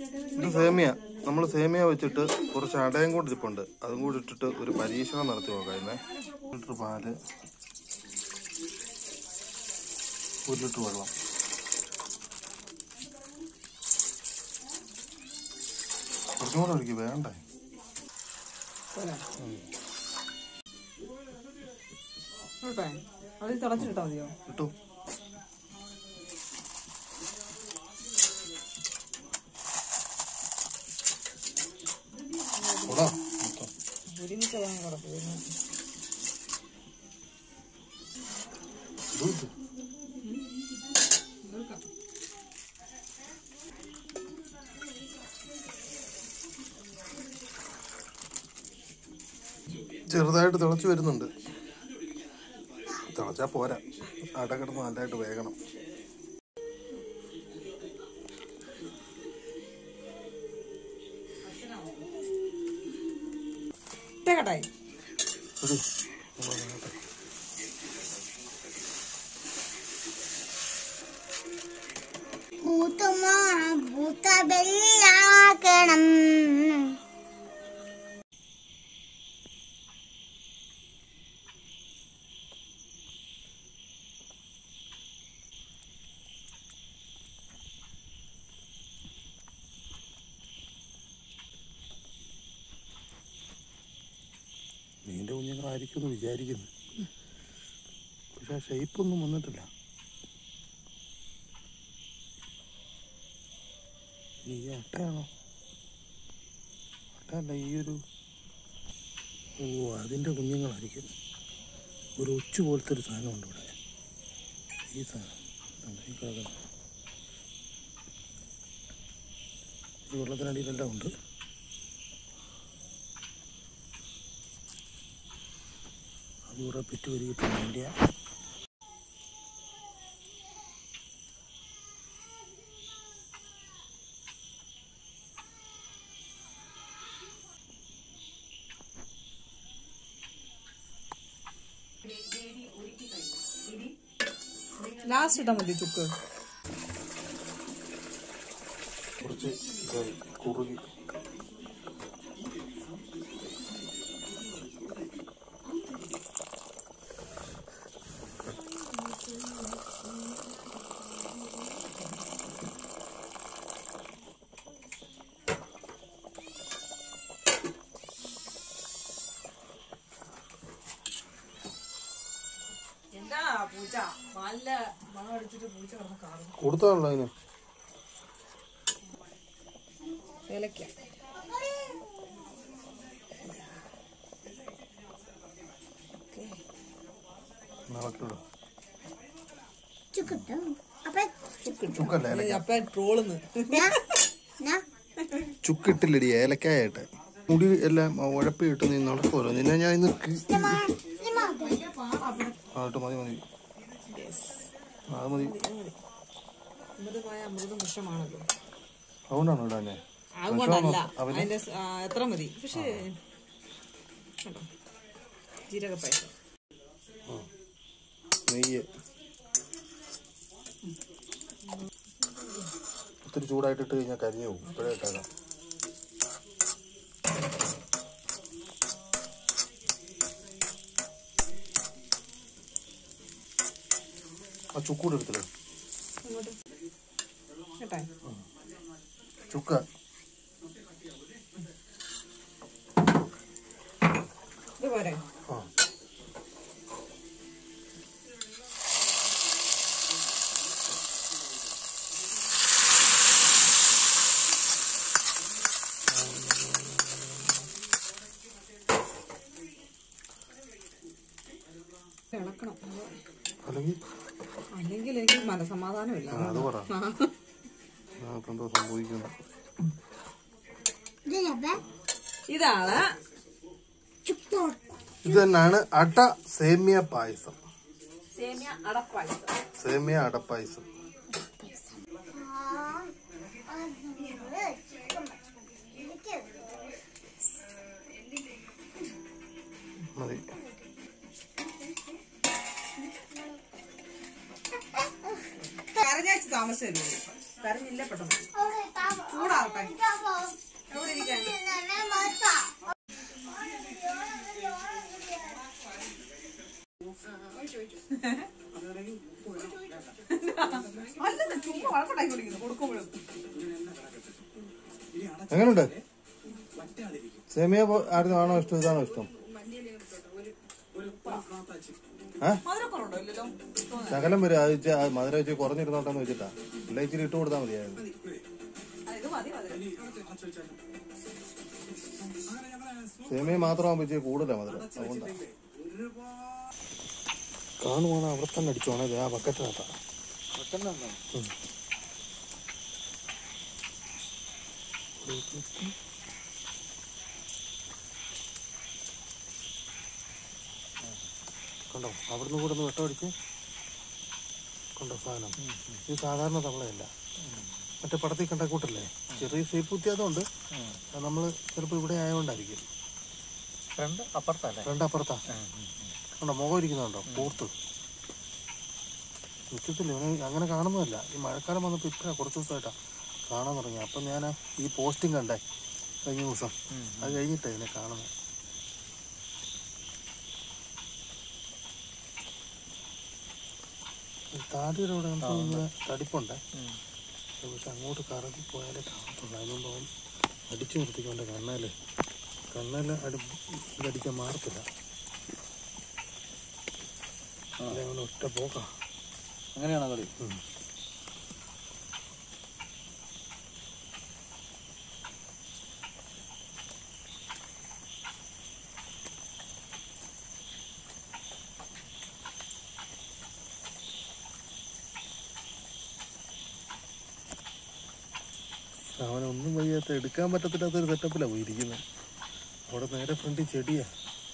ഇത് സേമിയ നമ്മൾ സേമിയ വെച്ചിട്ട് കുറച്ച് അടയും കൂടി ഇരിപ്പുണ്ട് അതും കൂടി ഇട്ടിട്ട് ഒരു പരീക്ഷണം നടത്തി നോക്കാം ഇന്നേ ഒരു ലിറ്റർ പാല് ഒരു ലിറ്റർ വെള്ളം കുറച്ചും കൂടെ ഒഴിക്കും വേണ്ടേ കേട്ടോ അത് തിളച്ചിട്ടാ മതിയോ കിട്ടും കൂടാ മൊത്തം ഒരുമിച്ച് അതാണ് കിടക്കുന്നത് ഇത് ഇത്. ചെറുതായിട്ട് തിളച്ച് വരുന്നുണ്ട് തിളച്ചാ പോരാ അട കിടന്ന് നല്ലതായിട്ട് വേഗണം ഇട്ടേക്കട്ടായി എടി, ഭൂതമാ ഭൂതബെല്ലാക്കണം മീൻ്റെ കുഞ്ഞുങ്ങളായിരിക്കും എന്ന് വിചാരിക്കുന്നു പക്ഷെ ആ ഷേപ്പൊന്നും വന്നിട്ടില്ല ഈ അട്ടയാണോ അട്ടയല്ല ഈ ഒരു ഓ അതിൻ്റെ കുഞ്ഞുങ്ങളായിരിക്കും ഒരു ഉച്ച പോലത്തെ ഒരു സാധനമുണ്ട് ഇവിടെ ഈ സാധനം ഉണ്ട്, ഈ കിടക്കുന്ന ഈ വെള്ളത്തിനടിയിലെല്ലാം ഉണ്ട് അതുകൂടെ പെറ്റ് വരികിട്ട് വേണ്ടിയ ലാസ്റ്റ് ഇട്ടാ മതി ചുക്ക് കുറച്ച് ഇതായി കുറുകി എന്താ പൂച്ച നല്ല മണം അടിച്ചിട്ട് പൂച്ച കിടന്ന് കാറും കൊടുത്താണല്ലോ അതിന് ഏലക്ക നടക്കിടും ചുക്കിട്ടും അപ്പൊ ചുക്കല്ല ഏലക്ക അപ്പ ട്രോളുന്ന് ഞാ ഞാ ചുക്കിട്ടില്ലടി ഏലക്കായിട്ട് മുടി എല്ലാം ഉഴപ്പി ഇട്ട് നീ നടക്കുമല്ലോ നിന്നെ ഞാൻ ഇന്ന് കി- ഇമ്മ ഇമ്മ ആ ഇട്ട് മതി മതി ആ, അത് മതി അമൃതമായ അമൃതം വിഷമാണല്ലോ അതുകൊണ്ടാണ് ഇടാനെ അതുകൊണ്ടല്ല അതിന്റെ സ്- ആ, എത്ര മതി പക്ഷേ കേട്ടോ ജീരക പായസം നെയ്യ് ഒത്തിരി ചൂടായിട്ടിട്ട് കഴിഞ്ഞാൽ കരിഞ്ഞു പോകും ഇപ്പോഴേ ഇട്ടേക്കാം ആ ചുക്കൂടെ എടുത്തില്ലേ അങ്ങോട്ട് കേട്ടോ ചുക്ക ഇത് പോരെ ആ ഇളക്കണം അല്ലെങ്കിൽ അല്ലെങ്കിൽ എനിക്ക് മനസമാധാനമില്ല ആ, അത് പറ അതിനകത്തെന്തോ സംഭവിക്കുന്നു ഇത് ലബ ഇതാണ് ചുക്കോ ഇത് തന്നെയാണ് അട സേമിയ പായസം സേമിയ അടപ്പായസം സേമിയ അട പായസം മതി കരഞ്ഞാച്ച് താമസമല്ലേ കരഞ്ഞില്ല പെട്ടെന്ന് ചൂടാവട്ടെ എവിടെ ഇരിക്കാൻ അല്ലെന്ന് ചുമ്മാ വഴക്കുണ്ടാക്കിക്കൊണ്ടിരിക്കുന്നു കൊടുക്കുമ്പോഴും എങ്ങനെയുണ്ട് സെമിയ ആയിരുന്നു ആണോ ഇഷ്ടം ഇതാണോ ഇഷ്ടം ഏ മധുരക്കുറവുണ്ടോ ഇല്ലല്ലോ ശകലം വരും അത് ഇച്ചിരി- അത് മധുരം വെച്ച് കുറഞ്ഞിരുന്നോട്ടെന്ന് വെച്ചിട്ടാ ഇല്ല ഇച്ചിരി ഇട്ട് കൊടുത്താൽ മതിയായിരുന്നു ആ, ഇത് മതി മധുരം സേമിയ മാത്രമാകുമ്പോ ഇച്ചിരി കൂടുതലാ മധുരം അതുകൊണ്ടാ കാണുവാണ് അവിടെ തന്നെ അടിച്ചോണേ ആ ബക്കറ്റിനകത്താ ഉം. കണ്ടോ അവിടുന്ന് കൂടെ ഒന്ന് വെട്ടമടിച്ച് കണ്ടോ സാധനം ഇത് സാധാരണ തവളയല്ല മറ്റേ പടത്തിൽ കണ്ട കൂട്ടല്ലേ ചെറിയ ഷേപ്പ് വ്യത്യാസമുണ്ട് അത് നമ്മൾ ചിലപ്പോൾ ഇവിടെ ആയതുകൊണ്ടായിരിക്കും ഫ്രണ്ട് അപ്പുറത്തല്ലേ രണ്ടപ്പുറത്താ കണ്ടോ മുഖം ഇരിക്കുന്നുണ്ടോ പൂർത്ത് നിൽക്കത്തില്ല ഇവനെ അങ്ങനെ കാണുന്നതല്ല ഈ മഴക്കാലം വന്നപ്പോൾ ഇപ്പഴാ കുറച്ച് ദിവസമായിട്ടാ കാണാൻ തുടങ്ങി അപ്പം ഞാൻ ഈ പോസ്റ്റിംഗ് കണ്ടേ കഴിഞ്ഞ ദിവസം അത് കഴിഞ്ഞിട്ടാ ഇതിനെ കാണുന്നത് ഈ താടിയുടെ അവിടെ നമുക്ക് ഇങ്ങനെ തടിപ്പുണ്ടേ പക്ഷെ അങ്ങോട്ട് കറങ്ങി പോയാലേ കാണത്തുള്ളൂ അതിനുമ്പ് അവൻ അടിച്ചു നിർത്തിക്കൊണ്ട് കണ്ണേല് കണ്ണേല് അടി ഇതടിക്കാൻ മാറത്തില്ല അല്ലെ അവൻ ഒറ്റ പോക്കാ അങ്ങനെയാണോ കളി അവനൊന്നും വയ്യാത്ത എടുക്കാൻ പറ്റത്തില്ലാത്തൊരു സെറ്റപ്പിലാണ് പോയിരിക്കുന്നത് അവിടെ നേരെ ഫ്രണ്ടിൽ ചെടിയാ